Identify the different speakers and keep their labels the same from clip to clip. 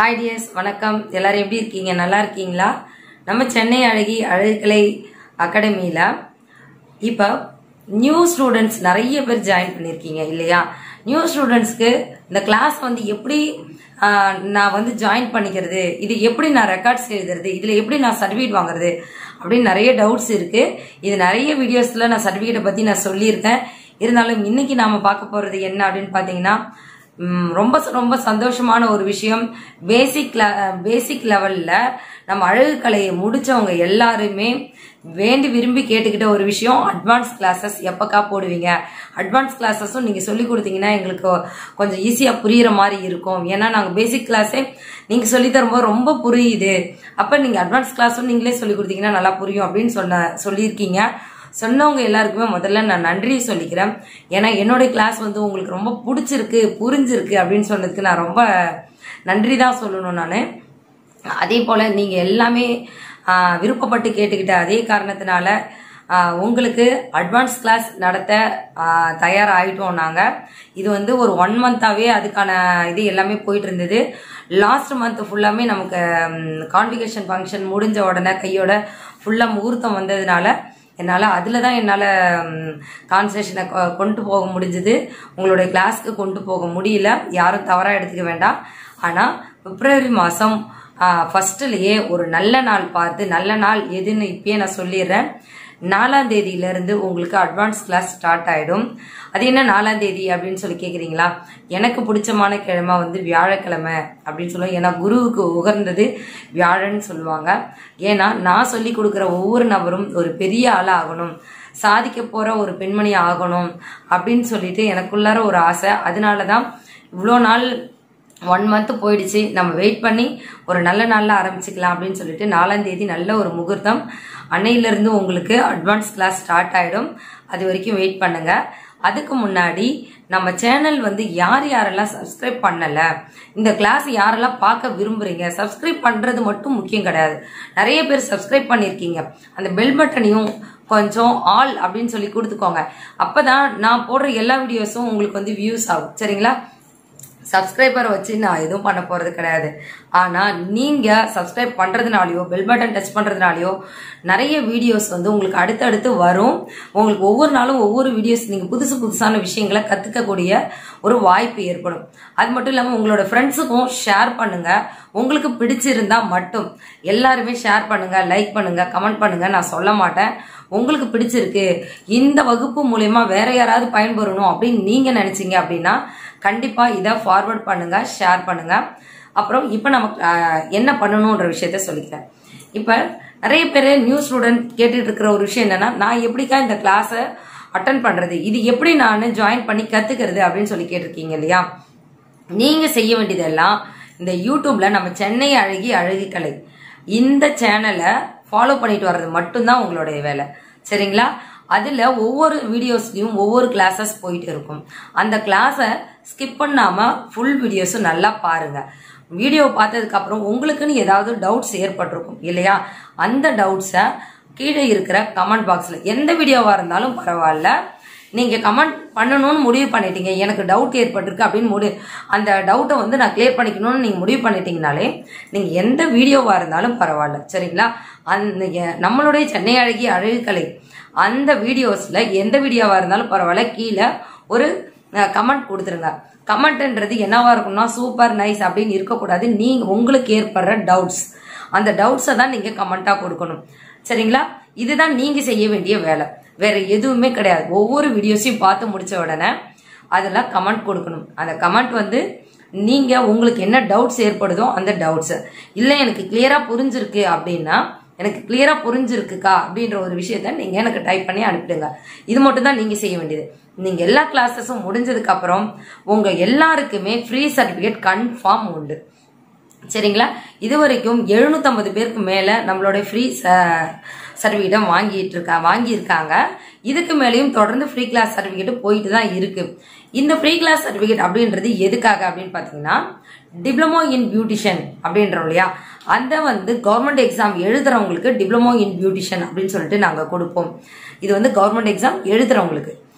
Speaker 1: hi tears வணக்கம் எல்லாரும் எப்படி இருக்கீங்க நல்லா இருக்கீங்களா நம்ம சென்னை அழகி அழகுக்கலை அகாடமியில் இப்போ நியூ ஸ்டூடெண்ட்ஸ் நிறைய பேர் ஜாயின் பண்ணியிருக்கீங்க இல்லையா நியூ ஸ்டூடெண்ட்ஸ்க்கு இந்த கிளாஸ் வந்து எப்படி ஆஹ், நான் வந்து ஜாயின் பண்ணிக்கிறது இது எப்படி நான் ரெக்கார்ட்ஸ் எழுதுறது இதில் எப்படி நான் சர்டிஃபிகேட் வாங்குறது அப்படின்னு நிறைய டவுட்ஸ் இருக்கு இது நிறைய வீடியோஸ்ல நான் சர்டிஃபிகேட்டை பற்றி நான் சொல்லியிருக்கேன் இருந்தாலும் இன்னைக்கு நாம பார்க்க போறது என்ன அப்படின்னு பார்த்தீங்கன்னா ம், ரொம்ப ரொம்ப சந்தோஷமான ஒரு விஷயம் பேசிக் பேசிக் லெவல்ல நம்ம அழகு கலையை முடிச்சவங்க எல்லாருமே வேண்டி விரும்பி கேட்டுக்கிட்ட ஒரு விஷயம் அட்வான்ஸ் கிளாஸஸ் எப்பக்கா போடுவீங்க அட்வான்ஸ் கிளாஸஸும் நீங்க சொல்லி கொடுத்தீங்கன்னா எங்களுக்கு கொஞ்சம் ஈஸியா புரியுற மாதிரி இருக்கும் ஏன்னா நாங்க பேசிக் கிளாஸே நீங்க சொல்லி தரும்போது ரொம்ப புரியுது அப்ப நீங்க அட்வான்ஸ் கிளாஸும் நீங்களே சொல்லி கொடுத்தீங்கன்னா நல்லா புரியும் அப்படின்னு சொன்ன சொல்லியிருக்கீங்க சொன்னவங்க எல்லாருக்குமே முதல்ல நான் நன்றி சொல்லிக்கிறேன் ஏன்னா என்னுடைய கிளாஸ் வந்து உங்களுக்கு ரொம்ப பிடிச்சிருக்கு புரிஞ்சிருக்கு அப்படின்னு சொன்னதுக்கு நான் ரொம்ப நன்றி தான் சொல்லணும் நான் அதே போல் நீங்கள் எல்லாமே ஆஹ், விருப்பப்பட்டு கேட்டுக்கிட்ட அதே காரணத்தினால ஆஹ், உங்களுக்கு அட்வான்ஸ் கிளாஸ் நடத்த ஆஹ், தயாராகிட்டோம் நாங்கள் இது வந்து ஒரு ஒன் மந்த்தாகவே அதுக்கான இது எல்லாமே போயிட்டு இருந்தது லாஸ்ட் மந்த் ஃபுல்லாமே நமக்கு கான்விகேஷன் ஃபங்க்ஷன் முடிஞ்ச உடனே கையோட ஃபுல்லாக முகூர்த்தம் வந்ததுனால என்னால் அதில் தான் என்னால் கான்சன்ட்ரேஷனை கொண்டு போக முடிஞ்சுது உங்களுடைய கிளாஸ்க்கு கொண்டு போக முடியல யாரும் தவறாக எடுத்துக்க வேண்டாம் ஆனால் பிப்ரவரி மாதம் ஃபஸ்ட்டுலேயே ஒரு நல்ல நாள் பார்த்து நல்ல நாள் எதுன்னு இப்பயே நான் சொல்லிடுறேன் நாலாம் தேதியிலேருந்து உங்களுக்கு அட்வான்ஸ் கிளாஸ் ஸ்டார்ட் ஆகிடும் அது என்ன நாலாம் தேதி அப்படின்னு சொல்லி கேட்குறீங்களா எனக்கு பிடிச்சமான கிழமை வந்து வியாழக்கிழமை அப்படின்னு சொல்லுவாங்க ஏன்னா குருவுக்கு உகர்ந்தது வியாழன்னு சொல்லுவாங்க ஏன்னா நான் சொல்லி கொடுக்குற ஒவ்வொரு நபரும் ஒரு பெரிய ஆளாக ஆகணும் சாதிக்க போகிற ஒரு பெண்மணி ஆகணும் அப்படின்னு சொல்லிட்டு எனக்குள்ளார ஒரு ஆசை அதனால தான் இவ்வளோ நாள் ஒன் மந்த் போயிடுச்சு நம்ம வெயிட் பண்ணி ஒரு நல்ல நாளில் ஆரம்பிச்சுக்கலாம் அப்படின்னு சொல்லிட்டு நாலாம் தேதி நல்ல ஒரு முகூர்த்தம் அன்னையிலிருந்து உங்களுக்கு அட்வான்ஸ் கிளாஸ் ஸ்டார்ட் ஆகிடும் அது வரைக்கும் வெயிட் பண்ணுங்க அதுக்கு முன்னாடி நம்ம சேனல் வந்து யார் யாரெல்லாம் சப்ஸ்கிரைப் பண்ணல இந்த கிளாஸ் யாரெல்லாம் பார்க்க விரும்புறீங்க சப்ஸ்கிரைப் பண்றது மட்டும் முக்கியம் கிடையாது நிறைய பேர் சப்ஸ்கிரைப் பண்ணியிருக்கீங்க அந்த பெல் பட்டனையும் கொஞ்சம் ஆல் அப்படின்னு சொல்லி கொடுத்துக்கோங்க அப்பதான் நான் போடுற எல்லா வீடியோஸும் உங்களுக்கு வந்து வியூஸ் ஆகும் சரிங்களா சப்ஸ்கிரைபரை வச்சு நான் எதுவும் பண்ண போறது கிடையாது ஆனா நீங்க சப்ஸ்கிரைப் பண்றதுனாலயோ பெல் பட்டன் டச் பண்றதுனாலயோ நிறைய வீடியோஸ் வந்து உங்களுக்கு அடுத்தடுத்து வரும் உங்களுக்கு ஒவ்வொரு நாளும் ஒவ்வொரு வீடியோஸ் நீங்க புதுசு புதுசான விஷயங்களை கத்துக்கக்கூடிய ஒரு வாய்ப்பு ஏற்படும் அது மட்டும் இல்லாம உங்களோட ஃப்ரெண்ட்ஸுக்கும் ஷேர் பண்ணுங்க உங்களுக்கு பிடிச்சிருந்தா மட்டும் எல்லாருமே ஷேர் பண்ணுங்க லைக் பண்ணுங்க கமெண்ட் பண்ணுங்க நான் சொல்ல மாட்டேன் உங்களுக்கு பிடிச்சிருக்கு இந்த வகுப்பு மூலயமா வேற யாராவது பயன்பெறணும் அப்படின்னு நீங்க நினைச்சீங்க அப்படின்னா கண்டிப்பா இதை ஃபார்வர்ட் பண்ணுங்க ஷேர் பண்ணுங்க அப்புறம் இப்போ நமக்கு ஆஹ், என்ன பண்ணணுன்ற விஷயத்த சொல்லிக்கிறேன் இப்போ நிறைய பேர் நியூ ஸ்டூடெண்ட் கேட்டுட்டு இருக்கிற ஒரு விஷயம் என்னன்னா நான் எப்படிக்கா இந்த கிளாஸை அட்டன் பண்றது இது எப்படி நான் ஜாயின் பண்ணி கத்துக்கிறது அப்படின்னு சொல்லி கேட்டிருக்கீங்க இல்லையா நீங்க செய்ய வேண்டியதெல்லாம் இந்த யூடியூப்ல நம்ம சென்னை அழகி அழகு கலை இந்த சேனலை ஃபாலோ பண்ணிட்டு வர்றது மட்டும்தான் உங்களுடைய வேலை சரிங்களா அதுல ஒவ்வொரு வீடியோஸ்லயும் ஒவ்வொரு கிளாஸஸ் போயிட்டு இருக்கும் அந்த கிளாஸை ஸ்கிப் பண்ணாம ஃபுல் வீடியோஸும் நல்லா பாருங்க வீடியோ பார்த்ததுக்கு அப்புறம் உங்களுக்குன்னு ஏதாவது டவுட்ஸ் ஏற்பட்டிருக்கும் இல்லையா அந்த டவுட்ஸை கீழே இருக்கிற கமெண்ட் பாக்ஸ்ல எந்த வீடியோவா இருந்தாலும் பரவாயில்ல நீங்க கமெண்ட் பண்ணணும்னு முடிவு பண்ணிட்டீங்க எனக்கு டவுட் ஏற்பட்டிருக்கு அப்படின்னு முடி அந்த டவுட்டை வந்து நான் கிளியர் பண்ணிக்கணும்னு நீங்க முடிவு பண்ணிட்டீங்கனாலே நீங்க எந்த வீடியோவா இருந்தாலும் பரவாயில்ல சரிங்களா அந்த எ- நம்மளுடைய சென்னை அழகி அழகுக்கலை அந்த வீடியோஸ்ல எந்த வீடியோவா இருந்தாலும் பரவாயில்ல கீழே ஒரு கமெண்ட் கொடுத்துருங்க கமெண்ட்ன்றது என்னவா இருக்கும்னா சூப்பர் நைஸ் அப்படின்னு இருக்கக்கூடாது நீங்க உங்களுக்கு ஏற்படுற டவுட்ஸ் அந்த டவுட்ஸை தான் நீங்க கமெண்டா கொடுக்கணும் சரிங்களா இதுதான் நீங்க செய்ய வேண்டிய வேலை வேற எதுவுமே கிடையாது ஒவ்வொரு வீடியோஸையும் பார்த்து முடிச்ச உடனே அதில் கமெண்ட் கொடுக்கணும் அந்த கமெண்ட் வந்து நீங்க உங்களுக்கு என்ன டவுட்ஸ் ஏற்படுதோ அந்த டவுட்ஸ் இல்லை எனக்கு கிளியரா புரிஞ்சிருக்கு அப்படின்னா எனக்கு கிளியரா புரிஞ்சிருக்குக்கா அப்படின்ற ஒரு விஷயத்த நீங்க எனக்கு டைப் பண்ணி அனுப்பிடுங்க இது மட்டும் தான் நீங்க செய்ய வேண்டியது நீங்க எல்லா கிளாஸஸும் முடிஞ்சதுக்கு அப்புறம் உங்க எல்லாருக்குமே ஃப்ரீ சர்டிபிகேட் கன்ஃபார்ம் உண்டு சரிங்களா இது வரைக்கும் எழுநூத்தம்பது பேருக்கு மேல நம்மளோட ஃப்ரீ சர்டிஃபிகேட்டை வாங்கிட்டு இருக்கா வாங்கியிருக்காங்க இதுக்கு மேலேயும் தொடர்ந்து ஃப்ரீ கிளாஸ் சர்டிஃபிகேட் போயிட்டு தான் இருக்கு இந்த ஃப்ரீ கிளாஸ் சர்டிஃபிகேட் அப்படின்றது எதுக்காக அப்படின்னு பார்த்தீங்கன்னா டிப்ளமோ இன் பியூட்டிஷியன் அப்படின்றோம் இல்லையா அந்த வந்து கவர்மெண்ட் எக்ஸாம் எழுதுறவங்களுக்கு டிப்ளமோ இன் பியூட்டிஷியன் அப்படின்னு சொல்லிட்டு நாங்கள் கொடுப்போம் இது வந்து கவர்மெண்ட் எக்ஸாம் எழுதுறவங்களுக்கு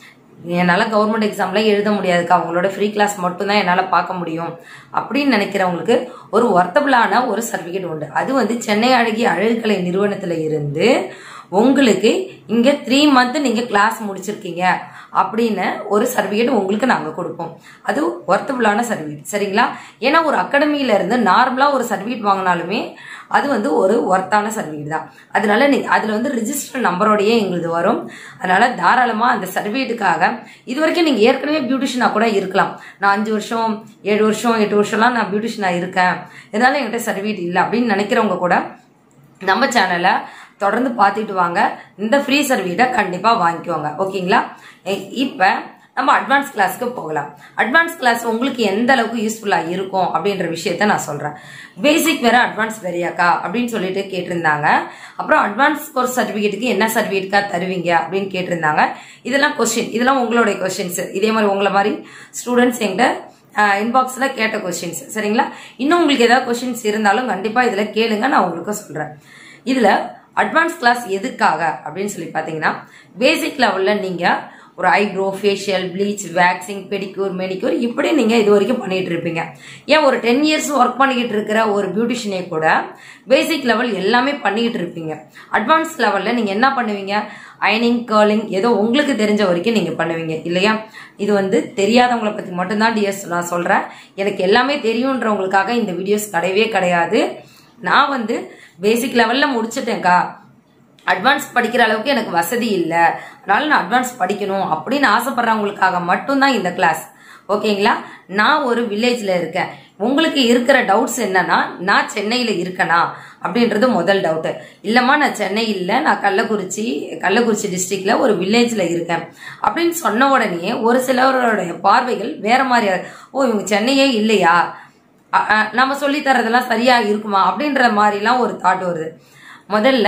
Speaker 1: என்னால் கவர்மெண்ட் எக்ஸாம்லாம் எழுத முடியாதுக்கா அவங்களோட ஃப்ரீ கிளாஸ் மட்டும்தான் என்னால் பார்க்க முடியும் அப்படின்னு நினைக்கிறவங்களுக்கு ஒரு ஒர்த்தபிளான ஒரு சர்டிஃபிகேட் உண்டு அது வந்து சென்னை அழகி அழகுக்கலை நிறுவனத்தில் இருந்து உங்களுக்கு இங்கே த்ரீ மந்த் நீங்கள் கிளாஸ் முடிச்சிருக்கீங்க அப்படின்னு ஒரு சர்டிஃபிகேட் உங்களுக்கு நாங்கள் கொடுப்போம் அது ஒர்த்தபுளான சர்டிஃபிகேட் சரிங்களா ஏன்னா ஒரு அகாடமியில இருந்து நார்மலாக ஒரு சர்டிஃபிகேட் வாங்கினாலுமே அது வந்து ஒரு ஒர்த்தான சர்டிஃபிகேட் தான் அதனால நீ அதில் வந்து ரிஜிஸ்டர் நம்பரோடையே எங்களுது வரும் அதனால தாராளமாக அந்த சர்டிஃபிகேட்டுக்காக இது வரைக்கும் நீங்கள் ஏற்கனவே பியூட்டிஷனாக கூட இருக்கலாம் நான் அஞ்சு வருஷம் ஏழு வருஷம் எட்டு வருஷம்லாம் நான் பியூட்டிஷனாக இருக்கேன் இதனால என்கிட்ட சர்டிஃபிகேட் இல்லை அப்படின்னு நினைக்கிறவங்க கூட நம்ம சேனலை தொடர்ந்து பார்த்துட்டு வாங்க இந்த ஃப்ரீ சர்வீட்டை கண்டிப்பாக வாங்கிக்கோங்க ஓகேங்களா இப்போ நம்ம அட்வான்ஸ் கிளாஸ்க்கு போகலாம் அட்வான்ஸ் கிளாஸ் உங்களுக்கு எந்த அளவுக்கு யூஸ்ஃபுல்லாக இருக்கும் அப்படின்ற விஷயத்த நான் சொல்கிறேன் பேசிக் வேற அட்வான்ஸ் வேறையாக்கா அப்படின்னு சொல்லிட்டு கேட்டிருந்தாங்க அப்புறம் அட்வான்ஸ் கோர்ஸ் சர்டிஃபிகேட்டுக்கு என்ன சர்டிஃபிகேட்க்கா தருவீங்க அப்படின்னு கேட்டிருந்தாங்க இதெல்லாம் கொஸ்டின் இதெல்லாம் உங்களுடைய கொஸ்டின்ஸ் இதே மாதிரி உங்களை மாதிரி ஸ்டூடெண்ட்ஸ் எங்கிட்ட இன்பாக்ஸில் கேட்ட கொஸ்டின்ஸ் சரிங்களா இன்னும் உங்களுக்கு ஏதாவது கொஸ்டின்ஸ் இருந்தாலும் கண்டிப்பாக இதில் கேளுங்க நான் உங்களுக்கு சொல்கிறேன் இதில் அட்வான்ஸ் கிளாஸ் எதுக்காக அப்படின்னு சொல்லி பார்த்தீங்கன்னா பேசிக் லெவலில் நீங்கள் ஒரு eyebrow facial bleach waxing pedicure manicure இப்படி நீங்கள் இது வரைக்கும் பண்ணிட்டு இருப்பீங்க ஏன் ஒரு டென் இயர்ஸ் ஒர்க் பண்ணிக்கிட்டு இருக்கிற ஒரு பியூட்டிஷியனே கூட பேசிக் லெவல் எல்லாமே பண்ணிக்கிட்டு இருப்பீங்க அட்வான்ஸ் லெவலில் நீங்கள் என்ன பண்ணுவீங்க அயனிங் கேர்லிங் ஏதோ உங்களுக்கு தெரிஞ்ச வரைக்கும் நீங்கள் பண்ணுவீங்க இல்லையா இது வந்து தெரியாதவங்களை பற்றி மட்டும்தான் டிஎஸ் நான் சொல்கிறேன் எனக்கு எல்லாமே தெரியுன்றவங்களுக்காக இந்த வீடியோஸ் கிடையவே கிடையாது நான் வந்து பேசிக் லெவலில் முடிச்சிட்டேன்க்கா அட்வான்ஸ் படிக்கிற அளவுக்கு எனக்கு வசதி இல்லை அதனால நான் அட்வான்ஸ் படிக்கணும் அப்படின்னு ஆசைப்படுறவங்களுக்காக மட்டும்தான் இந்த கிளாஸ் ஓகேங்களா நான் ஒரு வில்லேஜில் இருக்கேன் உங்களுக்கு இருக்கிற டவுட்ஸ் என்னன்னா நான் சென்னையில் இருக்கனா அப்படின்றது முதல் டவுட்டு இல்லைம்மா நான் சென்னை இல்லை நான் கள்ளக்குறிச்சி கள்ளக்குறிச்சி டிஸ்ட்ரிக்ட்ல ஒரு வில்லேஜில் இருக்கேன் அப்படின்னு சொன்ன உடனே ஒரு சிலருடைய பார்வைகள் வேற மாதிரி ஓ இவங்க சென்னையே இல்லையா அ- அ, நம்ம சொல்லி தரதெல்லாம் சரியா இருக்குமா அப்படின்ற மாதிரிலாம் ஒரு தாட் வருது முதல்ல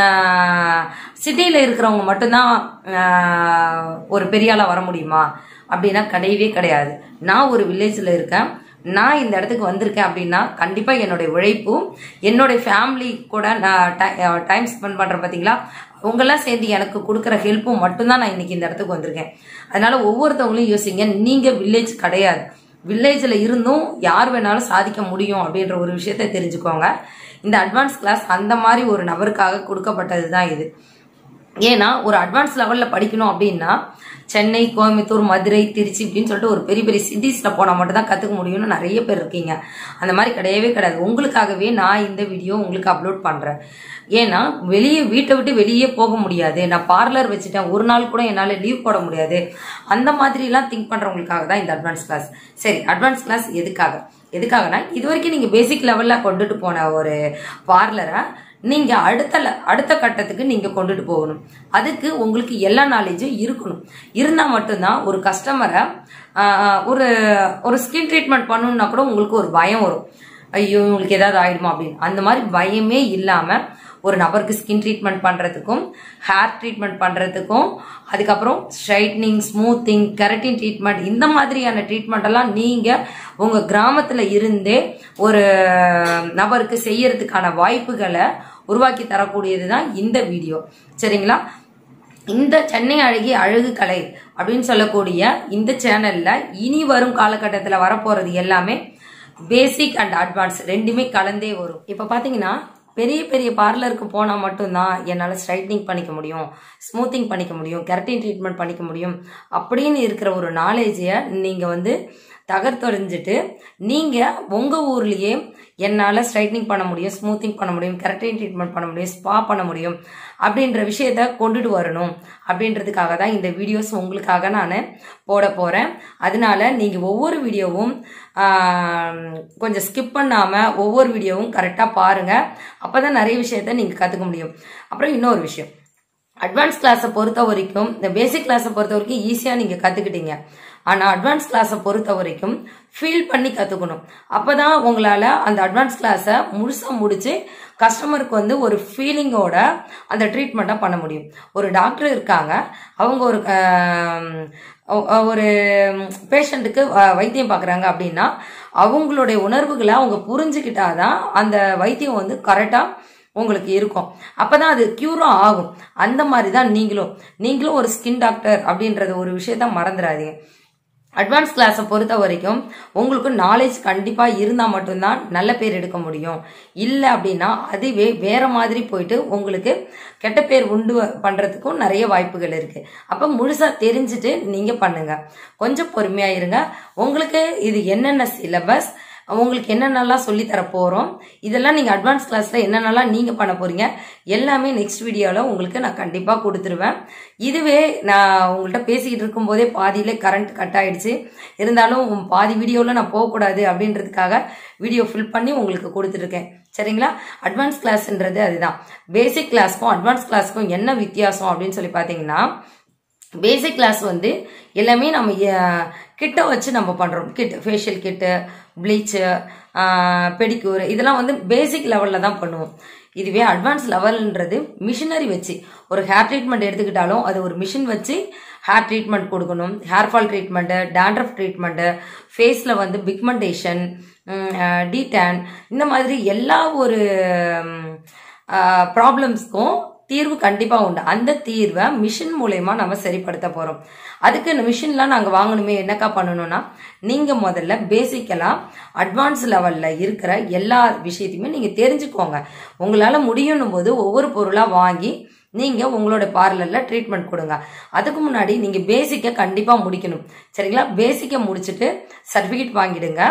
Speaker 1: சிட்டியில் இருக்கிறவங்க மட்டும்தான் ஆஹ், ஒரு பெரிய ஆளா வர முடியுமா அப்படின்னா கிடையவே கிடையாது நான் ஒரு வில்லேஜில் இருக்கேன் நான் இந்த இடத்துக்கு வந்திருக்கேன் அப்படின்னா கண்டிப்பாக என்னுடைய உழைப்பும் என்னுடைய ஃபேமிலி கூட நான் டைம் ஸ்பெண்ட் பண்ணுறேன் பார்த்தீங்களா அவங்கெல்லாம் சேர்ந்து எனக்கு கொடுக்குற ஹெல்ப்பும் மட்டும்தான் நான் இன்னைக்கு இந்த இடத்துக்கு வந்திருக்கேன் அதனால ஒவ்வொருத்தவங்களையும் யோசிங்க நீங்கள் வில்லேஜ் கிடையாது வில்லேஜில் இருந்தும் யார் வேணாலும் சாதிக்க முடியும் அப்படின்ற ஒரு விஷயத்த தெரிஞ்சுக்கோங்க இந்த அட்வான்ஸ் கிளாஸ் அந்த மாதிரி ஒரு நபருக்காக கொடுக்கப்பட்டது தான் இது ஏன்னா ஒரு அட்வான்ஸ் லெவலில் படிக்கணும் அப்படின்னா சென்னை கோயம்புத்தூர் மதுரை திருச்சி இப்படின்னு சொல்லிட்டு ஒரு பெரிய பெரிய சிட்டிஸில் போனால் மட்டும் தான் கற்றுக்க முடியும்னு நிறைய பேர் இருக்கீங்க அந்த மாதிரி கிடையவே கிடையாது உங்களுக்காகவே நான் இந்த வீடியோ உங்களுக்கு அப்லோட் பண்ணுறேன் ஏன்னா வெளியே வீட்டை விட்டு வெளியே போக முடியாது நான் பார்லர் வச்சுட்டேன் ஒரு நாள் கூட என்னால் லீவ் போட முடியாது அந்த மாதிரிலாம் திங்க் பண்ணுறவங்களுக்காக தான் இந்த அட்வான்ஸ் கிளாஸ் சரி அட்வான்ஸ் கிளாஸ் எதுக்காக எதுக்காகனா இது வரைக்கும் நீங்கள் பேசிக் லெவலில் கொண்டுட்டு போன ஒரு பார்லரை நீங்க அடுத்த ல- அடுத்த கட்டத்துக்கு நீங்க கொண்டுட்டு போகணும் அதுக்கு உங்களுக்கு எல்லா நாலேஜும் இருக்கணும் இருந்தா மட்டும்தான் ஒரு கஸ்டமரை ஒரு ஒரு ஸ்கின் ட்ரீட்மெண்ட் பண்ணணும்னா கூட உங்களுக்கு ஒரு பயம் வரும் ஐயோ உங்களுக்கு ஏதாவது ஆயிடுமா அப்படின்னு அந்த மாதிரி பயமே இல்லாம ஒரு நபருக்கு ஸ்கின் ட்ரீட்மெண்ட் பண்றதுக்கும் ஹேர் ட்ரீட்மெண்ட் பண்றதுக்கும் அதுக்கப்புறம் ஸ்ட்ரைட்னிங் ஸ்மூத்திங் கெரட்டின் ட்ரீட்மெண்ட் இந்த மாதிரியான ட்ரீட்மெண்ட் எல்லாம் நீங்க உங்க கிராமத்துல இருந்தே ஒரு நபருக்கு செய்யறதுக்கான வாய்ப்புகளை உருவாக்கி தரக்கூடியது தான் இந்த வீடியோ சரிங்களா இந்த சென்னை அழகி அழகு கலை அப்படின்னு சொல்லக்கூடிய இந்த சேனல்ல இனி வரும் காலகட்டத்தில் வரப்போறது எல்லாமே பேசிக் அண்ட் அட்வான்ஸ் ரெண்டுமே கலந்தே வரும் இப்போ பார்த்தீங்கன்னா பெரிய பெரிய பார்லருக்கு போனால் மட்டும்தான் என்னால் ஸ்ட்ரைட்னிங் பண்ணிக்க முடியும் ஸ்மூத்திங் பண்ணிக்க முடியும் கெரட்டின் ட்ரீட்மெண்ட் பண்ணிக்க முடியும் அப்படின்னு இருக்கிற ஒரு நாலேஜை நீங்கள் வந்து தகர்த்தொறிஞ்சிட்டு நீங்கள் உங்கள் ஊர்லேயே என்னால் ஸ்ட்ரைட்னிங் பண்ண முடியும் ஸ்மூத்திங் பண்ண முடியும் கெரட்டின் ட்ரீட்மெண்ட் பண்ண முடியும் ஸ்பா பண்ண முடியும் அப்படின்ற விஷயத்த கொண்டுட்டு வரணும் அப்படின்றதுக்காக தான் இந்த வீடியோஸ் உங்களுக்காக நான் போட போகிறேன் அதனால நீங்கள் ஒவ்வொரு வீடியோவும் ஆம், கொஞ்சம் ஸ்கிப் பண்ணாமல் ஒவ்வொரு வீடியோவும் கரெக்டாக பாருங்கள் அப்போ தான் நிறைய விஷயத்த நீங்கள் கற்றுக்க முடியும் அப்புறம் இன்னொரு விஷயம் அட்வான்ஸ் கிளாஸை பொறுத்த வரைக்கும் இந்த பேசிக் கிளாஸை பொறுத்த வரைக்கும் ஈஸியாக நீங்கள் கற்றுக்கிட்டீங்க ஆனால் அட்வான்ஸ் கிளாஸை பொறுத்த வரைக்கும் ஃபீல் பண்ணி கற்றுக்கணும் அப்போ தான் உங்களால் அந்த அட்வான்ஸ் கிளாஸை முழுசாக முடிச்சு கஸ்டமருக்கு வந்து ஒரு ஃபீலிங்கோட அந்த ட்ரீட்மெண்ட்டை பண்ண முடியும் ஒரு டாக்டர் இருக்காங்க அவங்க ஒரு ஆம், ஒ- ஒரு பேஷண்ட்டுக்கு வைத்தியம் பார்க்குறாங்க அப்படின்னா அவங்களுடைய உணர்வுகளை அவங்க புரிஞ்சுக்கிட்டாதான் அந்த வைத்தியம் வந்து கரெக்டாக உங்களுக்கு இருக்கும் அப்பதான் அது கியூரும் ஆகும் அந்த மாதிரி தான் நீங்களும் நீங்களும் ஒரு ஸ்கின் டாக்டர் அப்படின்றது ஒரு விஷயத்த மறந்துடாதீங்க அட்வான்ஸ் கிளாஸை பொறுத்த வரைக்கும் உங்களுக்கு நாலேஜ் கண்டிப்பாக இருந்தால் மட்டும்தான் நல்ல பேர் எடுக்க முடியும் இல்லை அப்படின்னா அதுவே வேற மாதிரி போயிட்டு உங்களுக்கு கெட்ட பேர் உண்டு பண்ணுறதுக்கும் நிறைய வாய்ப்புகள் இருக்குது அப்போ முழுசாக தெரிஞ்சுட்டு நீங்கள் பண்ணுங்க கொஞ்சம் பொறுமையாக இருங்க உங்களுக்கு இது என்னென்ன சிலபஸ் உங்களுக்கு என்னென்னலாம் சொல்லி தர போகிறோம் இதெல்லாம் நீங்கள் அட்வான்ஸ் கிளாஸில் என்னென்னலாம் நீங்கள் பண்ண போகிறீங்க எல்லாமே நெக்ஸ்ட் வீடியோவில் உங்களுக்கு நான் கண்டிப்பாக கொடுத்துருவேன் இதுவே நான் உங்கள்கிட்ட பேசிக்கிட்டு இருக்கும்போதே பாதியிலே கரண்ட் கட் ஆயிடுச்சு இருந்தாலும் பாதி வீடியோவில் நான் போகக்கூடாது அப்படின்றதுக்காக வீடியோ ஃபில் பண்ணி உங்களுக்கு கொடுத்துருக்கேன் சரிங்களா அட்வான்ஸ் கிளாஸ்ன்றது அதுதான் பேசிக் கிளாஸ்க்கும் அட்வான்ஸ் கிளாஸ்க்கும் என்ன வித்தியாசம் அப்படின்னு சொல்லி பார்த்தீங்கன்னா பேசிக் கிளாஸ் வந்து எல்லாமே நம்ம அஹ், கிட்ட வச்சு நம்ம பண்ணுறோம் kit facial kit bleach pedicure இதெல்லாம் வந்து பேசிக் லெவலில் தான் பண்ணுவோம் இதுவே அட்வான்ஸ் லெவல்ன்றது மிஷினரி வச்சு ஒரு ஹேர் ட்ரீட்மெண்ட் எடுத்துக்கிட்டாலும் அது ஒரு மிஷின் வச்சு ஹேர் ட்ரீட்மெண்ட் கொடுக்கணும் hair fall treatment dandruff treatment ஃபேஸில் வந்து பிக்மெண்டேஷன் டீடேன் இந்த மாதிரி எல்லா ஒரு ப்ராப்ளம்ஸ்க்கும் தீர்வு கண்டிப்பாக உண்டு அந்த தீர்வை மிஷின் மூலயமா நம்ம சரிப்படுத்த போகிறோம் அதுக்கு இந்த மிஷின்லாம் நாங்கள் வாங்கணுமே என்னக்கா பண்ணணும்னா நீங்கள் முதல்ல பேசிக்கலாக அட்வான்ஸ் லெவலில் இருக்கிற எல்லா விஷயத்தையுமே நீங்கள் தெரிஞ்சுக்கோங்க உங்களால் முடியும்னும் போது ஒவ்வொரு பொருளாக வாங்கி நீங்கள் உங்களோட பார்லரில் ட்ரீட்மெண்ட் கொடுங்க அதுக்கு முன்னாடி நீங்கள் பேசிக்கை கண்டிப்பாக முடிக்கணும் சரிங்களா பேசிக்கை முடிச்சுட்டு சர்டிஃபிகேட் வாங்கிடுங்க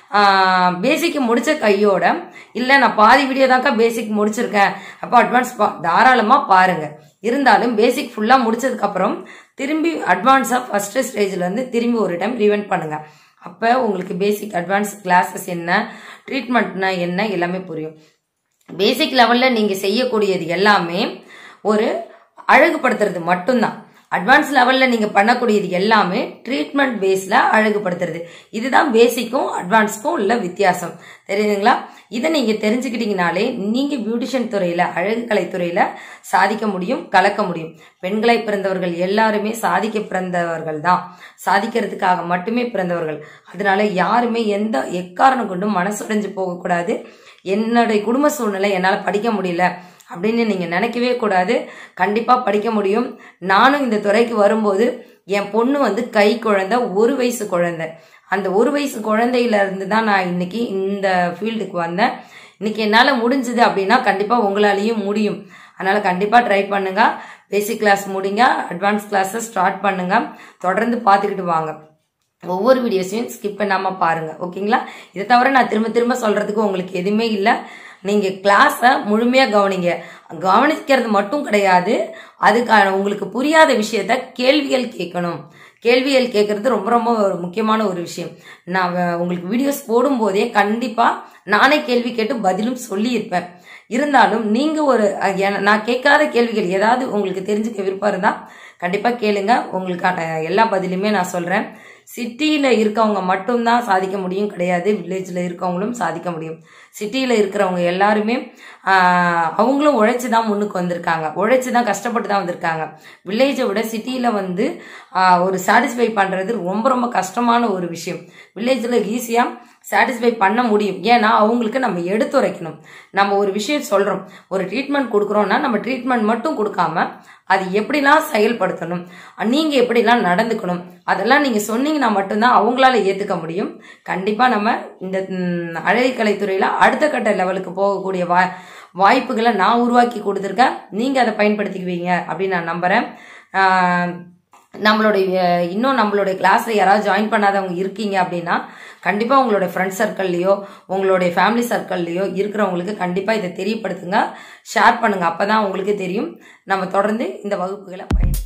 Speaker 1: பேசிக்கை முடிச்ச கையோட இல்லை நான் பாதி வீடியோ தான்க்கா பேசிக் முடிச்சிருக்கேன் அப்போ அட்வான்ஸ் பா தாராளமாக பாருங்க இருந்தாலும் பேசிக் ஃபுல்லாக முடிச்சதுக்கப்புறம் திரும்பி அட்வான்ஸாக ஃபர்ஸ்ட் ஸ்டேஜ்லேருந்து திரும்பி ஒரு டைம் ரீவெண்ட் பண்ணுங்க அப்போ உங்களுக்கு பேசிக் அட்வான்ஸ் கிளாஸஸ் என்ன ட்ரீட்மெண்ட்னா என்ன எல்லாமே புரியும் பேசிக் லெவலில் நீங்கள் செய்யக்கூடியது எல்லாமே ஒரு அழகுபடுத்துறது மட்டும்தான் அட்வான்ஸ் லெவலில் நீங்கள் பண்ணக்கூடியது எல்லாமே ட்ரீட்மெண்ட் பேஸில் அழகுபடுத்துறது இதுதான் பேசிக்கும் அட்வான்ஸ்க்கும் உள்ள வித்தியாசம் தெரியுதுங்களா இதை நீங்கள் தெரிஞ்சுக்கிட்டீங்கனாலே நீங்கள் பியூட்டிஷியன் துறையில் அழகுக்கலை துறையில் சாதிக்க முடியும் கலக்க முடியும் பெண்களை பிறந்தவர்கள் எல்லாருமே சாதிக்க பிறந்தவர்கள் தான் சாதிக்கிறதுக்காக மட்டுமே பிறந்தவர்கள் அதனால யாருமே எந்த எக்காரணம் கொண்டும் மனசுடைஞ்சு போகக்கூடாது என்னுடைய குடும்ப சூழ்நிலை என்னால் படிக்க முடியல அப்படின்னு நீங்கள் நினைக்கவே கூடாது கண்டிப்பாக படிக்க முடியும் நானும் இந்த துறைக்கு வரும்போது என் பொண்ணு வந்து கை குழந்தை ஒரு வயசு குழந்தை அந்த ஒரு வயசு குழந்தையில இருந்து தான் நான் இன்னைக்கு இந்த ஃபீல்டுக்கு வந்தேன் இன்னைக்கு என்னால் முடிஞ்சுது அப்படின்னா கண்டிப்பாக உங்களாலேயும் முடியும் அதனால கண்டிப்பாக ட்ரை பண்ணுங்க பேசிக் கிளாஸ் முடிங்க அட்வான்ஸ் கிளாஸை ஸ்டார்ட் பண்ணுங்க தொடர்ந்து பார்த்துக்கிட்டு வாங்க ஒவ்வொரு வீடியோஸையும் ஸ்கிப் பண்ணாமல் பாருங்க ஓகேங்களா இதை தவிர நான் திரும்ப திரும்ப சொல்றதுக்கு உங்களுக்கு எதுவுமே இல்லை நீங்க கிளாஸை முழுமையாக கவனிங்க கவனிக்கிறது மட்டும் கிடையாது அதுக்கான உங்களுக்கு புரியாத விஷயத்த கேள்விகள் கேட்கணும் கேள்விகள் கேட்கறது ரொம்ப ரொம்ப ஒரு முக்கியமான ஒரு விஷயம் நான் வ- உங்களுக்கு வீடியோஸ் போடும்போதே கண்டிப்பாக நானே கேள்வி கேட்டு பதிலும் சொல்லியிருப்பேன் இருந்தாலும் நீங்க ஒரு அஹ், என- நான் கேட்காத கேள்விகள் ஏதாவது உங்களுக்கு தெரிஞ்சுக்க விருப்பம் இருந்தா கண்டிப்பா கேளுங்க உங்களுக்கான எல்லா பதிலுமே நான் சொல்றேன் சிட்டியில இருக்கவங்க மட்டும்தான் சாதிக்க முடியும் கிடையாது வில்லேஜ்ல இருக்கவங்களும் சாதிக்க முடியும் சிட்டியில இருக்கிறவங்க எல்லாருமே ஆஹ், அவங்களும் உழைச்சு தான் முன்னுக்கு வந்திருக்காங்க உழைச்சு தான் கஷ்டப்பட்டு தான் வந்திருக்காங்க வில்லேஜை விட சிட்டியில வந்து ஆஹ், ஒரு சாட்டிஸ்ஃபை பண்றது ரொம்ப ரொம்ப கஷ்டமான ஒரு விஷயம் வில்லேஜ்ல ஈஸியா சாட்டிஸ்ஃபை பண்ண முடியும் ஏன்னா அவங்களுக்கு நம்ம எடுத்துரைக்கணும் நம்ம ஒரு விஷயம் சொல்றோம் ஒரு ட்ரீட்மெண்ட் கொடுக்குறோம்னா நம்ம ட்ரீட்மெண்ட் மட்டும் கொடுக்காம அது எப்படிலாம் செயல்படுத்தணும் நீங்க எப்படிலாம் நடந்துக்கணும் அதெல்லாம் நீங்க சொன்னீங்கன்னா மட்டும்தான் அவங்களால ஏத்துக்க முடியும் கண்டிப்பா நம்ம இந்த ம், அழகுக்கலை துறையில அடுத்த கட்ட லெவலுக்கு போகக்கூடிய வா வாய்ப்புகளை நான் உருவாக்கி கொடுத்துருக்கேன் நீங்க அதை பயன்படுத்திக்குவீங்க அப்படின்னு நான் நம்புறேன் ஆஹ், நம்மளுடைய இன்னும் நம்மளுடைய கிளாஸ்ல யாராவது ஜாயின் பண்ணாதவங்க இருக்கீங்க அப்படின்னா கண்டிப்பா உங்களுடைய ஃப்ரெண்ட் சர்க்கிள்லயோ உங்களுடைய ஃபேமிலி சர்க்கிள்லயோ இருக்கிறவங்களுக்கு கண்டிப்பா இதை தெரியப்படுத்துங்க ஷேர் பண்ணுங்க அப்பதான் உங்களுக்கு தெரியும் நம்ம தொடர்ந்து இந்த வகுப்புகளை பயன்